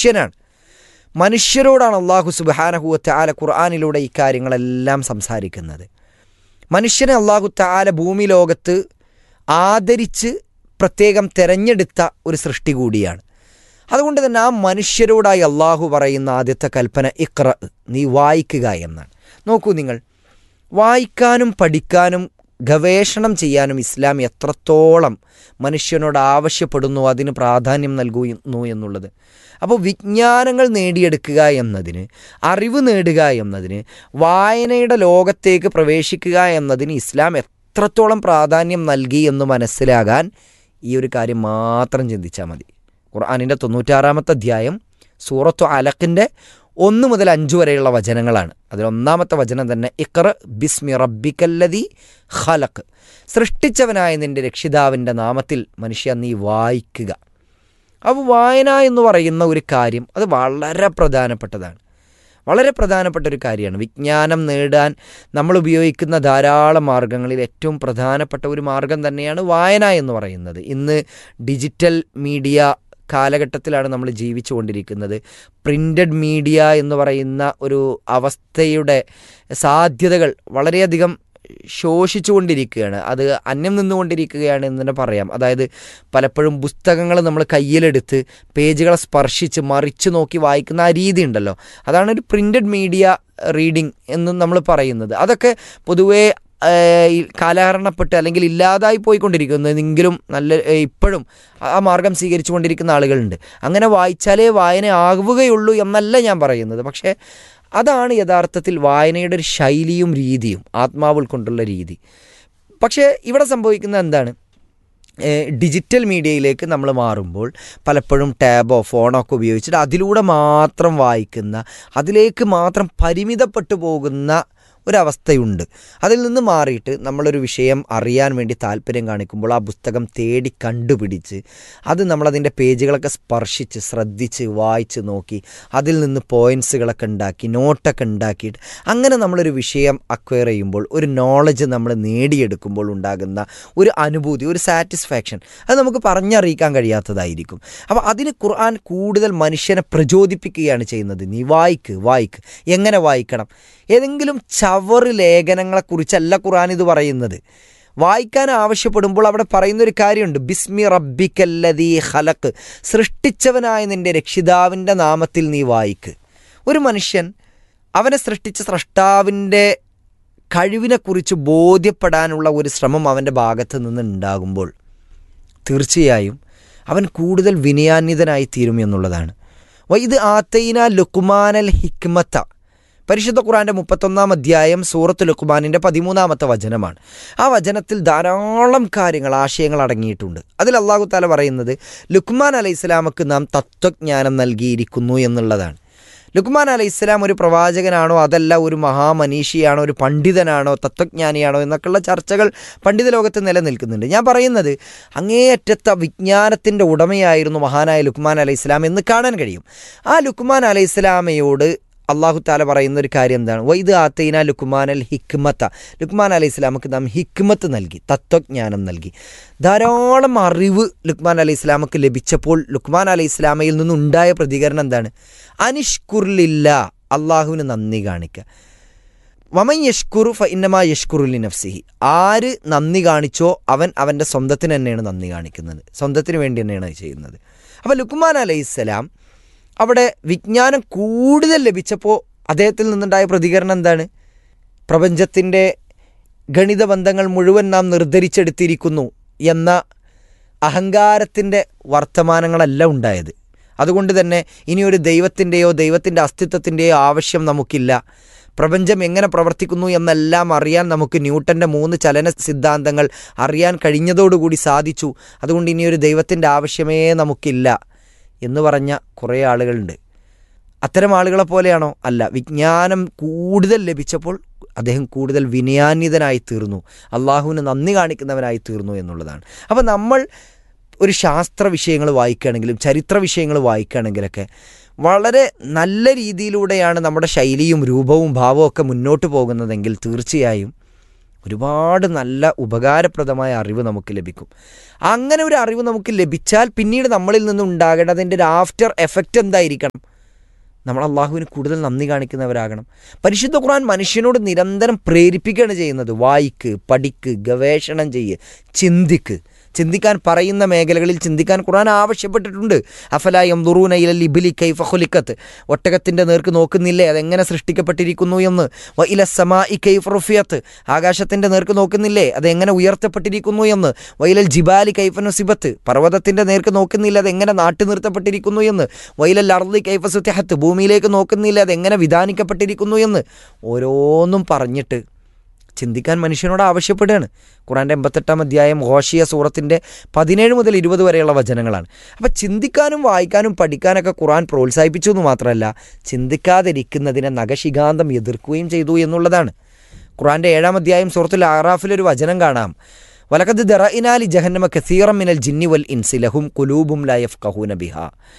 മനുഷ്യനാണ് മനുഷ്യരോടാണ് അള്ളാഹു സുബാനഹുവ താല ഖുർആാനിലൂടെ ഈ കാര്യങ്ങളെല്ലാം സംസാരിക്കുന്നത് മനുഷ്യനെ അള്ളാഹു താല ഭൂമി ലോകത്ത് ആദരിച്ച് പ്രത്യേകം തിരഞ്ഞെടുത്ത ഒരു സൃഷ്ടി കൂടിയാണ് അതുകൊണ്ട് തന്നെ ആ മനുഷ്യരോടായി അള്ളാഹു പറയുന്ന ആദ്യത്തെ കൽപ്പന ഇക്ര നീ വായിക്കുക എന്നാണ് നോക്കൂ നിങ്ങൾ വായിക്കാനും പഠിക്കാനും ഗവേഷണം ചെയ്യാനും ഇസ്ലാം എത്രത്തോളം മനുഷ്യനോട് ആവശ്യപ്പെടുന്നു അതിന് പ്രാധാന്യം നൽകുന്നു എന്നുള്ളത് അപ്പോൾ വിജ്ഞാനങ്ങൾ നേടിയെടുക്കുക എന്നതിന് അറിവ് നേടുക എന്നതിന് വായനയുടെ ലോകത്തേക്ക് പ്രവേശിക്കുക എന്നതിന് ഇസ്ലാം എത്രത്തോളം പ്രാധാന്യം നൽകി എന്ന് മനസ്സിലാകാൻ ഈ ഒരു കാര്യം മാത്രം ചിന്തിച്ചാൽ മതി ഖുർആാനിൻ്റെ തൊണ്ണൂറ്റാറാമത്തെ അധ്യായം സൂറത്തു അലക്കിൻ്റെ ഒന്ന് മുതൽ അഞ്ച് വരെയുള്ള വചനങ്ങളാണ് അതിൽ ഒന്നാമത്തെ വചനം തന്നെ ഇഖർ ബിസ്മി റബ്ബിക്കല്ലതി ഖലക്ക് സൃഷ്ടിച്ചവനായ നിന്റെ രക്ഷിതാവിൻ്റെ നാമത്തിൽ മനുഷ്യ നീ വായിക്കുക അപ്പോൾ വായന എന്ന് പറയുന്ന ഒരു കാര്യം അത് വളരെ പ്രധാനപ്പെട്ടതാണ് വളരെ പ്രധാനപ്പെട്ട ഒരു കാര്യമാണ് വിജ്ഞാനം നേടാൻ നമ്മൾ ഉപയോഗിക്കുന്ന ധാരാളം മാർഗങ്ങളിൽ ഏറ്റവും പ്രധാനപ്പെട്ട ഒരു മാർഗം തന്നെയാണ് വായന എന്ന് പറയുന്നത് ഇന്ന് ഡിജിറ്റൽ മീഡിയ കാലഘട്ടത്തിലാണ് നമ്മൾ ജീവിച്ചുകൊണ്ടിരിക്കുന്നത് പ്രിൻ്റഡ് മീഡിയ എന്ന് ഒരു അവസ്ഥയുടെ സാധ്യതകൾ വളരെയധികം ശോഷിച്ചുകൊണ്ടിരിക്കുകയാണ് അത് അന്യം നിന്നുകൊണ്ടിരിക്കുകയാണ് എന്ന് തന്നെ പറയാം അതായത് പലപ്പോഴും പുസ്തകങ്ങൾ നമ്മൾ കയ്യിലെടുത്ത് പേജുകളെ സ്പർശിച്ച് മറിച്ച് നോക്കി വായിക്കുന്ന ആ രീതി ഉണ്ടല്ലോ അതാണ് ഒരു പ്രിൻ്റഡ് മീഡിയ റീഡിംഗ് എന്നും നമ്മൾ പറയുന്നത് അതൊക്കെ പൊതുവേ കാലഹരണപ്പെട്ട് അല്ലെങ്കിൽ ഇല്ലാതായി പോയിക്കൊണ്ടിരിക്കുന്നതെങ്കിലും നല്ല ഇപ്പോഴും ആ മാർഗം സ്വീകരിച്ചു കൊണ്ടിരിക്കുന്ന ആളുകളുണ്ട് അങ്ങനെ വായിച്ചാലേ വായന ആവുകയുള്ളൂ എന്നല്ല ഞാൻ പറയുന്നത് പക്ഷേ അതാണ് യഥാർത്ഥത്തിൽ വായനയുടെ ഒരു ശൈലിയും രീതിയും ആത്മാവ് ഉൾക്കൊണ്ടുള്ള രീതി പക്ഷേ ഇവിടെ സംഭവിക്കുന്നത് എന്താണ് ഡിജിറ്റൽ മീഡിയയിലേക്ക് നമ്മൾ മാറുമ്പോൾ പലപ്പോഴും ടാബോ ഫോണോ ഒക്കെ ഉപയോഗിച്ചിട്ട് അതിലൂടെ മാത്രം വായിക്കുന്ന അതിലേക്ക് മാത്രം പരിമിതപ്പെട്ടു പോകുന്ന ഒരവസ്ഥയുണ്ട് അതിൽ നിന്ന് മാറിയിട്ട് നമ്മളൊരു വിഷയം അറിയാൻ വേണ്ടി താല്പര്യം കാണിക്കുമ്പോൾ ആ പുസ്തകം തേടി കണ്ടുപിടിച്ച് അത് നമ്മളതിൻ്റെ പേജുകളൊക്കെ സ്പർശിച്ച് ശ്രദ്ധിച്ച് വായിച്ച് നോക്കി അതിൽ നിന്ന് പോയിൻസുകളൊക്കെ ഉണ്ടാക്കി നോട്ടൊക്കെ ഉണ്ടാക്കിയിട്ട് അങ്ങനെ നമ്മളൊരു വിഷയം അക്വയർ ചെയ്യുമ്പോൾ ഒരു നോളജ് നമ്മൾ നേടിയെടുക്കുമ്പോൾ ഉണ്ടാകുന്ന ഒരു അനുഭൂതി ഒരു സാറ്റിസ്ഫാക്ഷൻ അത് നമുക്ക് പറഞ്ഞറിയിക്കാൻ കഴിയാത്തതായിരിക്കും അപ്പോൾ അതിന് ഖുർആൻ കൂടുതൽ മനുഷ്യനെ പ്രചോദിപ്പിക്കുകയാണ് ചെയ്യുന്നത് നീ വായിക്ക് വായിക്ക് എങ്ങനെ വായിക്കണം ഏതെങ്കിലും ചവറ് ലേഖനങ്ങളെക്കുറിച്ചല്ല ഖുർആൻ ഇത് പറയുന്നത് വായിക്കാൻ ആവശ്യപ്പെടുമ്പോൾ അവിടെ പറയുന്നൊരു കാര്യമുണ്ട് ബിസ്മി റബ്ബിക്കല്ലതീ ഹലക്ക് സൃഷ്ടിച്ചവനായ നിൻ്റെ രക്ഷിതാവിൻ്റെ നാമത്തിൽ നീ വായിക്ക് ഒരു മനുഷ്യൻ അവനെ സൃഷ്ടിച്ച സ്രഷ്ടാവിൻ്റെ കഴിവിനെക്കുറിച്ച് ബോധ്യപ്പെടാനുള്ള ഒരു ശ്രമം അവൻ്റെ ഭാഗത്ത് നിന്ന് ഉണ്ടാകുമ്പോൾ തീർച്ചയായും അവൻ കൂടുതൽ വിനയാന്വിതനായി തീരും എന്നുള്ളതാണ് ഇത് ആത്തൈന ലുക്കുമാനൽ ഹിക്മത്ത പരിശുദ്ധ ഖുറാൻ്റെ മുപ്പത്തൊന്നാം അധ്യായം സൂറത്ത് ലുക്കുമാനിൻ്റെ പതിമൂന്നാമത്തെ വചനമാണ് ആ വചനത്തിൽ ധാരാളം കാര്യങ്ങൾ ആശയങ്ങൾ അടങ്ങിയിട്ടുണ്ട് അതിൽ അള്ളാഹു താല പറയുന്നത് ലുക്മാൻ അലൈഹി ഇസ്ലാമക്ക് നാം തത്വജ്ഞാനം നൽകിയിരിക്കുന്നു എന്നുള്ളതാണ് ലുക്മാൻ അലൈഹി ഇസ്ലാം ഒരു പ്രവാചകനാണോ അതല്ല ഒരു മഹാമനീഷിയാണോ ഒരു പണ്ഡിതനാണോ തത്വജ്ഞാനിയാണോ എന്നൊക്കെയുള്ള ചർച്ചകൾ പണ്ഡിത ലോകത്ത് നിലനിൽക്കുന്നുണ്ട് ഞാൻ പറയുന്നത് അങ്ങേയറ്റത്തെ വിജ്ഞാനത്തിൻ്റെ ഉടമയായിരുന്നു മഹാനായ ലുക്മാൻ അലൈഹി ഇസ്ലാം എന്ന് കാണാൻ കഴിയും ആ ലുക്മാൻ അലൈഹി ഇസ്ലാമയോട് അള്ളാഹു താല പറയുന്ന ഒരു കാര്യം എന്താണ് വൈദ് ആത്തൈന ലുക്മാൻ അൽ ഹിക്മത്ത ലുക്മാൻ അലൈഹി ഇസ്ലാമക്ക് നാം ഹിക്മത്ത് നൽകി തത്വജ്ഞാനം നൽകി ധാരാളം അറിവ് ലുക്മാൻ അലൈഹി ഇസ്ലാമക്ക് ലഭിച്ചപ്പോൾ ലുക്മാൻ അലൈഹി ഇസ്ലാമയിൽ നിന്നുണ്ടായ പ്രതികരണം എന്താണ് അനിഷ്കുറിലില്ല അള്ളാഹുവിന് നന്ദി കാണിക്കുക വമൻ യഷ്കുറു ഫ ഇന്നമാ യഷ്കുറുലി നഫ്സിഹി ആര് നന്ദി കാണിച്ചോ അവൻ അവൻ്റെ സ്വന്തത്തിന് തന്നെയാണ് നന്ദി കാണിക്കുന്നത് സ്വന്തത്തിന് വേണ്ടി തന്നെയാണ് ചെയ്യുന്നത് അപ്പോൾ ലുക്മാൻ അലൈഹി ഇസ്ലാം അവിടെ വിജ്ഞാനം കൂടുതൽ ലഭിച്ചപ്പോൾ അദ്ദേഹത്തിൽ നിന്നുണ്ടായ പ്രതികരണം എന്താണ് പ്രപഞ്ചത്തിൻ്റെ ഗണിത ബന്ധങ്ങൾ മുഴുവൻ നാം നിർദ്ധരിച്ചെടുത്തിരിക്കുന്നു എന്ന അഹങ്കാരത്തിൻ്റെ വർത്തമാനങ്ങളല്ല ഉണ്ടായത് അതുകൊണ്ട് തന്നെ ഇനിയൊരു ദൈവത്തിൻ്റെയോ ദൈവത്തിൻ്റെ അസ്തിത്വത്തിൻ്റെയോ ആവശ്യം നമുക്കില്ല പ്രപഞ്ചം എങ്ങനെ പ്രവർത്തിക്കുന്നു എന്നെല്ലാം അറിയാൻ നമുക്ക് ന്യൂട്ടൻ്റെ മൂന്ന് ചലന സിദ്ധാന്തങ്ങൾ അറിയാൻ കഴിഞ്ഞതോടുകൂടി സാധിച്ചു അതുകൊണ്ട് ഇനിയൊരു ദൈവത്തിൻ്റെ ആവശ്യമേ നമുക്കില്ല എന്ന് പറഞ്ഞ കുറേ ആളുകളുണ്ട് അത്തരം ആളുകളെ പോലെയാണോ അല്ല വിജ്ഞാനം കൂടുതൽ ലഭിച്ചപ്പോൾ അദ്ദേഹം കൂടുതൽ വിനയാന്വിതനായി തീർന്നു അള്ളാഹുവിന് നന്ദി കാണിക്കുന്നവനായി തീർന്നു എന്നുള്ളതാണ് അപ്പോൾ നമ്മൾ ഒരു ശാസ്ത്ര വിഷയങ്ങൾ വായിക്കുകയാണെങ്കിലും ചരിത്ര വിഷയങ്ങൾ വായിക്കുകയാണെങ്കിലൊക്കെ വളരെ നല്ല രീതിയിലൂടെയാണ് നമ്മുടെ ശൈലിയും രൂപവും ഭാവവും ഒക്കെ മുന്നോട്ട് പോകുന്നതെങ്കിൽ തീർച്ചയായും ഒരുപാട് നല്ല ഉപകാരപ്രദമായ അറിവ് നമുക്ക് ലഭിക്കും അങ്ങനെ ഒരു അറിവ് നമുക്ക് ലഭിച്ചാൽ പിന്നീട് നമ്മളിൽ നിന്ന് ഉണ്ടാകേണ്ടതിൻ്റെ ഒരു ആഫ്റ്റർ എഫക്റ്റ് എന്തായിരിക്കണം നമ്മൾ അള്ളാഹുവിന് കൂടുതൽ നന്ദി കാണിക്കുന്നവരാകണം പരിശുദ്ധ ഖുർആൻ മനുഷ്യനോട് നിരന്തരം പ്രേരിപ്പിക്കുകയാണ് ചെയ്യുന്നത് വായിക്ക് പഠിക്ക് ഗവേഷണം ചെയ്യ് ചിന്തിക്ക് ചിന്തിക്കാൻ പറയുന്ന മേഖലകളിൽ ചിന്തിക്കാൻ ഖുർആൻ ആവശ്യപ്പെട്ടിട്ടുണ്ട് അഫലായം ദുറൂന ഇലൽ ഇബിലി കൈഫ ഖുലിക്കത്ത് ഒട്ടകത്തിൻ്റെ നേർക്ക് നോക്കുന്നില്ലേ അതെങ്ങനെ സൃഷ്ടിക്കപ്പെട്ടിരിക്കുന്നു എന്ന് വ ഇല സമാ ഇ കൈഫ് റുഫിയത്ത് ആകാശത്തിൻ്റെ നേർക്ക് നോക്കുന്നില്ലേ അതെങ്ങനെ ഉയർത്തപ്പെട്ടിരിക്കുന്നു എന്ന് വൈലൽ ജിബാലി കൈഫ നുസിബത്ത് പർവ്വതത്തിൻ്റെ നേർക്ക് നോക്കുന്നില്ല അതെങ്ങനെ നാട്ടി നിർത്തപ്പെട്ടിരിക്കുന്നു എന്ന് വൈലൽ അർദി കൈഫ സുത്യഹത്ത് ഭൂമിയിലേക്ക് നോക്കുന്നില്ല അതെങ്ങനെ വിധാനിക്കപ്പെട്ടിരിക്കുന്നു എന്ന് ഓരോന്നും പറഞ്ഞിട്ട് ചിന്തിക്കാൻ മനുഷ്യനോട് ആവശ്യപ്പെടുകയാണ് ഖുറാൻ്റെ എൺപത്തെട്ടാം അധ്യായം ഹോഷിയ സൂറത്തിൻ്റെ പതിനേഴ് മുതൽ ഇരുപത് വരെയുള്ള വചനങ്ങളാണ് അപ്പോൾ ചിന്തിക്കാനും വായിക്കാനും പഠിക്കാനൊക്കെ ഖുറാൻ പ്രോത്സാഹിപ്പിച്ചു എന്ന് മാത്രമല്ല ചിന്തിക്കാതിരിക്കുന്നതിനെ നഖശികാന്തം എതിർക്കുകയും ചെയ്തു എന്നുള്ളതാണ് ഖുറാൻ്റെ ഏഴാം അധ്യായം സൂറത്തുൽ ആറാഫിലൊരു വചനം കാണാം വലക്കത് ദറഇനാലി ജഹന്നമ കസീറം മിനൽ ജിന്നി വൽ ഇൻസി ലഹും കുലൂബും ലയഫ് കഹൂന ബിഹ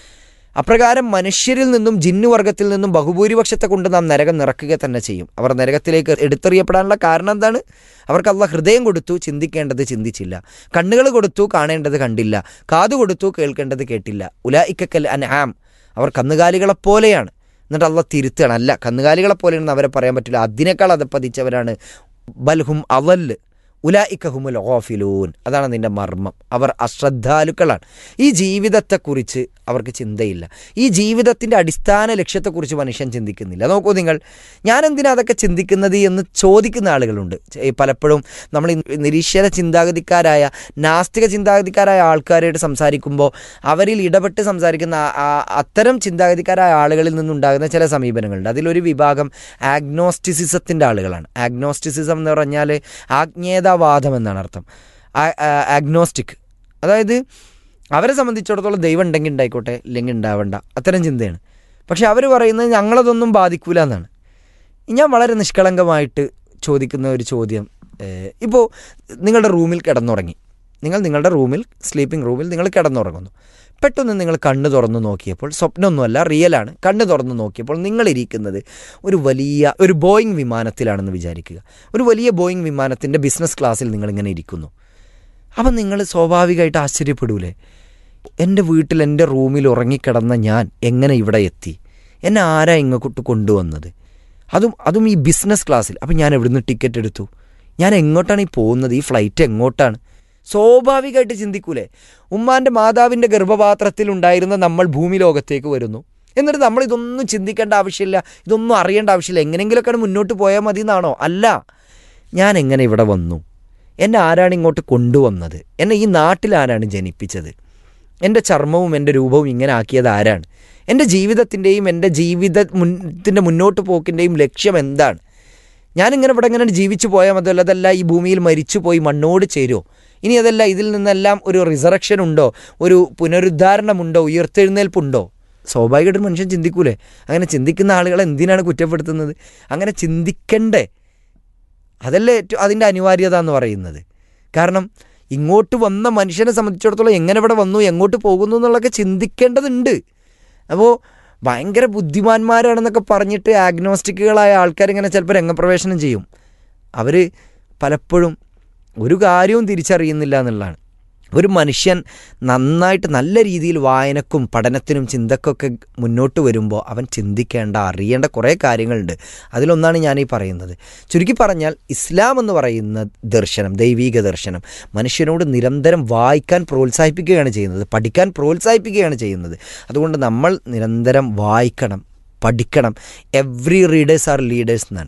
അപ്രകാരം മനുഷ്യരിൽ നിന്നും ജിന്നുവർഗത്തിൽ നിന്നും ബഹുഭൂരിപക്ഷത്തെ കൊണ്ട് നാം നരകം നിറക്കുക തന്നെ ചെയ്യും അവർ നരകത്തിലേക്ക് എടുത്തെറിയപ്പെടാനുള്ള കാരണം എന്താണ് അവർക്ക് അള്ള ഹൃദയം കൊടുത്തു ചിന്തിക്കേണ്ടത് ചിന്തിച്ചില്ല കണ്ണുകൾ കൊടുത്തു കാണേണ്ടത് കണ്ടില്ല കാതു കൊടുത്തു കേൾക്കേണ്ടത് കേട്ടില്ല ഉലാ ഇക്കക്കൽ അൻആം അവർ കന്നുകാലികളെപ്പോലെയാണ് എന്നിട്ട് അള്ള തിരുത്തുകയാണ് അല്ല കന്നുകാലികളെപ്പോലെയാണെന്ന് അവരെ പറയാൻ പറ്റില്ല അതിനേക്കാൾ അത് പതിച്ചവരാണ് ബൽഹും അവല് ഉലായിക്കഹുമുൽ ഓഫിലൂൻ അതാണ് നിൻ്റെ മർമ്മം അവർ അശ്രദ്ധാലുക്കളാണ് ഈ ജീവിതത്തെക്കുറിച്ച് അവർക്ക് ചിന്തയില്ല ഈ ജീവിതത്തിൻ്റെ അടിസ്ഥാന ലക്ഷ്യത്തെക്കുറിച്ച് മനുഷ്യൻ ചിന്തിക്കുന്നില്ല നോക്കൂ നിങ്ങൾ ഞാൻ എന്തിനാ അതൊക്കെ ചിന്തിക്കുന്നത് എന്ന് ചോദിക്കുന്ന ആളുകളുണ്ട് ഈ പലപ്പോഴും നമ്മൾ ഈ നിരീശ്വര ചിന്താഗതിക്കാരായ നാസ്തിക ചിന്താഗതിക്കാരായ ആൾക്കാരായിട്ട് സംസാരിക്കുമ്പോൾ അവരിൽ ഇടപെട്ട് സംസാരിക്കുന്ന ആ- ആ- അത്തരം ചിന്താഗതിക്കാരായ ആളുകളിൽ നിന്നുണ്ടാകുന്ന ചില സമീപനങ്ങളുണ്ട് അതിലൊരു വിഭാഗം ആഗ്നോസ്റ്റിസിസത്തിൻ്റെ ആളുകളാണ് ആഗ്നോസ്റ്റിസിസം എന്ന് പറഞ്ഞാൽ ആജ്ഞേയതാവാദം എന്നാണ് അർത്ഥം ആഗ്നോസ്റ്റിക് അതായത് അവരെ സംബന്ധിച്ചിടത്തോളം ദൈവം ഉണ്ടെങ്കിൽ ഉണ്ടായിക്കോട്ടെ ഇല്ലെങ്കിൽ ഉണ്ടാവണ്ട അത്തരം ചിന്തയാണ് പക്ഷെ അവർ പറയുന്നത് ഞങ്ങളതൊന്നും ബാധിക്കൂല എന്നാണ് ഞാൻ വളരെ നിഷ്കളങ്കമായിട്ട് ചോദിക്കുന്ന ഒരു ചോദ്യം ഇപ്പോൾ നിങ്ങളുടെ റൂമിൽ കിടന്നുറങ്ങി നിങ്ങൾ നിങ്ങളുടെ റൂമിൽ സ്ലീപ്പിംഗ് റൂമിൽ നിങ്ങൾ കിടന്നുറങ്ങുന്നു പെട്ടെന്ന് നിങ്ങൾ കണ്ണ് തുറന്നു നോക്കിയപ്പോൾ സ്വപ്നമൊന്നുമല്ല റിയലാണ് കണ്ണ് തുറന്നു നോക്കിയപ്പോൾ നിങ്ങളിരിക്കുന്നത് ഒരു വലിയ ഒരു ബോയിങ് വിമാനത്തിലാണെന്ന് വിചാരിക്കുക ഒരു വലിയ ബോയിങ് വിമാനത്തിൻ്റെ ബിസിനസ് ക്ലാസ്സിൽ നിങ്ങളിങ്ങനെ ഇരിക്കുന്നു അപ്പം നിങ്ങൾ സ്വാഭാവികമായിട്ട് ആശ്ചര്യപ്പെടൂലേ എൻ്റെ വീട്ടിൽ എൻ്റെ റൂമിൽ ഉറങ്ങിക്കിടന്ന ഞാൻ എങ്ങനെ ഇവിടെ എത്തി എന്നെ ആരാ ഇങ്ങോട്ട് കൊണ്ടുവന്നത് അതും അതും ഈ ബിസിനസ് ക്ലാസ്സിൽ അപ്പം ഞാൻ എവിടുന്ന് ടിക്കറ്റ് എടുത്തു ഞാൻ എങ്ങോട്ടാണ് ഈ പോകുന്നത് ഈ ഫ്ലൈറ്റ് എങ്ങോട്ടാണ് സ്വാഭാവികമായിട്ട് ചിന്തിക്കൂലേ ഉമ്മാൻ്റെ മാതാവിൻ്റെ ഗർഭപാത്രത്തിൽ ഉണ്ടായിരുന്ന നമ്മൾ ഭൂമി ലോകത്തേക്ക് വരുന്നു എന്നിട്ട് നമ്മൾ ഇതൊന്നും ചിന്തിക്കേണ്ട ആവശ്യമില്ല ഇതൊന്നും അറിയേണ്ട ആവശ്യമില്ല എങ്ങനെയെങ്കിലുമൊക്കെ മുന്നോട്ട് പോയാൽ മതി എന്നാണോ അല്ല ഞാൻ എങ്ങനെ ഇവിടെ വന്നു എന്നെ ആരാണ് ഇങ്ങോട്ട് കൊണ്ടുവന്നത് എന്നെ ഈ നാട്ടിൽ ആരാണ് ജനിപ്പിച്ചത് എൻ്റെ ചർമ്മവും എൻ്റെ രൂപവും ഇങ്ങനെ ആക്കിയത് ആരാണ് എൻ്റെ ജീവിതത്തിൻ്റെയും എൻ്റെ ജീവിത മുന്നത്തിൻ്റെ മുന്നോട്ട് പോക്കിൻ്റെയും ലക്ഷ്യം എന്താണ് ഞാനിങ്ങനെ ഇവിടെ ഇങ്ങനെ ജീവിച്ചു പോയാൽ മതി അതല്ല ഈ ഭൂമിയിൽ മരിച്ചു പോയി മണ്ണോട് ചേരുമോ ഇനി അതല്ല ഇതിൽ നിന്നെല്ലാം ഒരു റിസറക്ഷൻ ഉണ്ടോ ഒരു പുനരുദ്ധാരണമുണ്ടോ ഉയർത്തെഴുന്നേൽപ്പുണ്ടോ സ്വാഭാവികമായിട്ട് മനുഷ്യൻ ചിന്തിക്കൂലേ അങ്ങനെ ചിന്തിക്കുന്ന ആളുകളെ എന്തിനാണ് കുറ്റപ്പെടുത്തുന്നത് അങ്ങനെ ചിന്തിക്കണ്ടേ അതല്ലേ ഏറ്റവും അതിൻ്റെ അനിവാര്യത എന്ന് പറയുന്നത് കാരണം ഇങ്ങോട്ട് വന്ന മനുഷ്യനെ സംബന്ധിച്ചിടത്തോളം എങ്ങനെ ഇവിടെ വന്നു എങ്ങോട്ട് പോകുന്നു എന്നുള്ളതൊക്കെ ചിന്തിക്കേണ്ടതുണ്ട് അപ്പോൾ ഭയങ്കര ബുദ്ധിമാന്മാരാണെന്നൊക്കെ പറഞ്ഞിട്ട് ആഗ്നോസ്റ്റിക്കുകളായ ആൾക്കാരിങ്ങനെ ചിലപ്പോൾ രംഗപ്രവേശനം ചെയ്യും അവർ പലപ്പോഴും ഒരു കാര്യവും തിരിച്ചറിയുന്നില്ല എന്നുള്ളതാണ് ഒരു മനുഷ്യൻ നന്നായിട്ട് നല്ല രീതിയിൽ വായനക്കും പഠനത്തിനും ചിന്തക്കൊക്കെ മുന്നോട്ട് വരുമ്പോൾ അവൻ ചിന്തിക്കേണ്ട അറിയേണ്ട കുറേ കാര്യങ്ങളുണ്ട് അതിലൊന്നാണ് ഞാൻ ഈ പറയുന്നത് ചുരുക്കി പറഞ്ഞാൽ ഇസ്ലാം എന്ന് പറയുന്ന ദർശനം ദൈവീക ദർശനം മനുഷ്യനോട് നിരന്തരം വായിക്കാൻ പ്രോത്സാഹിപ്പിക്കുകയാണ് ചെയ്യുന്നത് പഠിക്കാൻ പ്രോത്സാഹിപ്പിക്കുകയാണ് ചെയ്യുന്നത് അതുകൊണ്ട് നമ്മൾ നിരന്തരം വായിക്കണം പഠിക്കണം എവ്രി റീഡേഴ്സ് ആർ ലീഡേഴ്സ് എന്നാണ്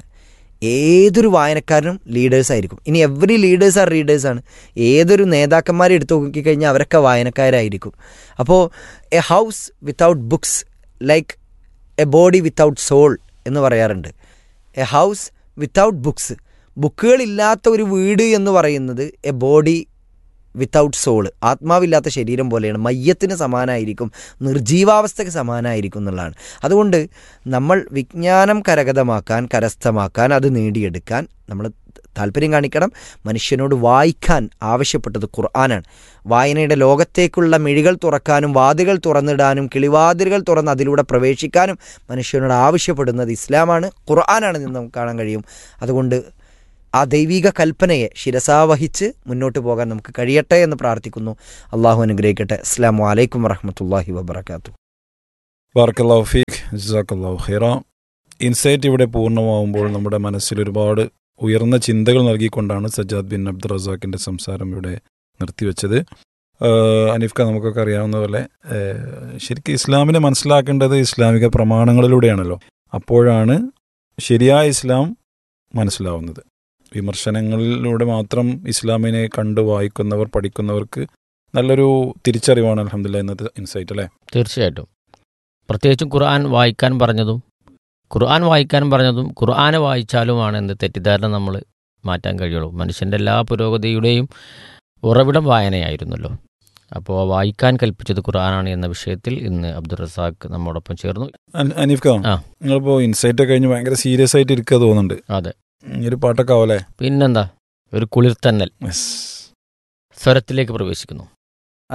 ഏതൊരു വായനക്കാരനും ലീഡേഴ്സ് ആയിരിക്കും ഇനി എവറി ലീഡേഴ്സ് ആർ റീഡേഴ്സാണ് ഏതൊരു നേതാക്കന്മാരെ എടുത്തു നോക്കിക്കഴിഞ്ഞാൽ അവരൊക്കെ വായനക്കാരായിരിക്കും അപ്പോൾ a house without books like a body without soul എന്ന് പറയാറുണ്ട് എ ഹൗസ് വിത്തൗട്ട് ബുക്സ് ബുക്കുകളില്ലാത്ത ഒരു വീട് എന്ന് പറയുന്നത് എ ബോഡി വിത്തൗട്ട് സോള് ആത്മാവില്ലാത്ത ശരീരം പോലെയാണ് മയ്യത്തിന് സമാനമായിരിക്കും നിർജീവാവസ്ഥയ്ക്ക് സമാനമായിരിക്കും എന്നുള്ളതാണ് അതുകൊണ്ട് നമ്മൾ വിജ്ഞാനം കരഗതമാക്കാൻ കരസ്ഥമാക്കാൻ അത് നേടിയെടുക്കാൻ നമ്മൾ താല്പര്യം കാണിക്കണം മനുഷ്യനോട് വായിക്കാൻ ആവശ്യപ്പെട്ടത് ഖുർആനാണ് വായനയുടെ ലോകത്തേക്കുള്ള മിഴികൾ തുറക്കാനും വാതികൾ തുറന്നിടാനും കിളിവാതിലുകൾ തുറന്ന് അതിലൂടെ പ്രവേശിക്കാനും മനുഷ്യനോട് ആവശ്യപ്പെടുന്നത് ഇസ്ലാമാണ് ഖുർആനാണ് എന്ന് നമുക്ക് കാണാൻ കഴിയും അതുകൊണ്ട് ആ ദൈവിക കൽപ്പനയെ ശിരസാവഹിച്ച് മുന്നോട്ട് പോകാൻ നമുക്ക് കഴിയട്ടെ എന്ന് പ്രാർത്ഥിക്കുന്നു അള്ളാഹു അനുഗ്രഹിക്കട്ടെ അസ്സാം വലൈക്കും വറഹമത്തല്ലാഹി വബർക്കാത്തു ബാർക്കല്ലാഹു ഫീഖ് ജസാക്കല്ലാഹു ഖൈറ ഇൻസൈറ്റ് ഇവിടെ പൂർണ്ണമാവുമ്പോൾ നമ്മുടെ മനസ്സിൽ ഒരുപാട് ഉയർന്ന ചിന്തകൾ നൽകിക്കൊണ്ടാണ് സജ്ജാദ് ബിൻ അബ്ദുൾ റസാഖിന്റെ സംസാരം ഇവിടെ നിർത്തിവെച്ചത് ആഹ് അനീഫ്ക നമുക്കൊക്കെ അറിയാവുന്ന പോലെ ആഹ് ശരിക്കും ഇസ്ലാമിനെ മനസ്സിലാക്കേണ്ടത് ഇസ്ലാമിക പ്രമാണങ്ങളിലൂടെയാണല്ലോ അപ്പോഴാണ് ശരിയായ ഇസ്ലാം മനസ്സിലാവുന്നത് വിമർശനങ്ങളിലൂടെ മാത്രം ഇസ്ലാമിനെ കണ്ട് വായിക്കുന്നവർ പഠിക്കുന്നവർക്ക് നല്ലൊരു തിരിച്ചറിവാണ് അലഹമില്ല ഇന്നത്തെ ഇൻസൈറ്റ് അല്ലേ തീർച്ചയായിട്ടും പ്രത്യേകിച്ചും ഖുർആൻ വായിക്കാൻ പറഞ്ഞതും ഖുർആൻ വായിക്കാൻ പറഞ്ഞതും ഖുർആനെ വായിച്ചാലുമാണ് എന്ത് തെറ്റിദ്ധാരണ നമ്മൾ മാറ്റാൻ കഴിയുള്ളൂ മനുഷ്യൻ്റെ എല്ലാ പുരോഗതിയുടെയും ഉറവിടം വായനയായിരുന്നല്ലോ അപ്പോൾ വായിക്കാൻ കൽപ്പിച്ചത് ഖുർആനാണ് എന്ന വിഷയത്തിൽ ഇന്ന് അബ്ദുൾ റസാഖ് നമ്മോടൊപ്പം ചേർന്നു അൻ- അനീഫ് ഖാ ആ. നിങ്ങളിപ്പോ ഇൻസൈറ്റ് ഒക്കെ കഴിഞ്ഞ് ഭയങ്കര സീരിയസ് ആയിട്ട് ഇരിക്കുക തോന്നുന്നുണ്ട് അതെ ഈ ഒരു പാട്ടൊക്കെ ആവല്ലേ പിന്നെന്താ ഒരു കുളിർത്തന്നൽ Yes. സ്വരത്തിലേക്ക് പ്രവേശിക്കുന്നു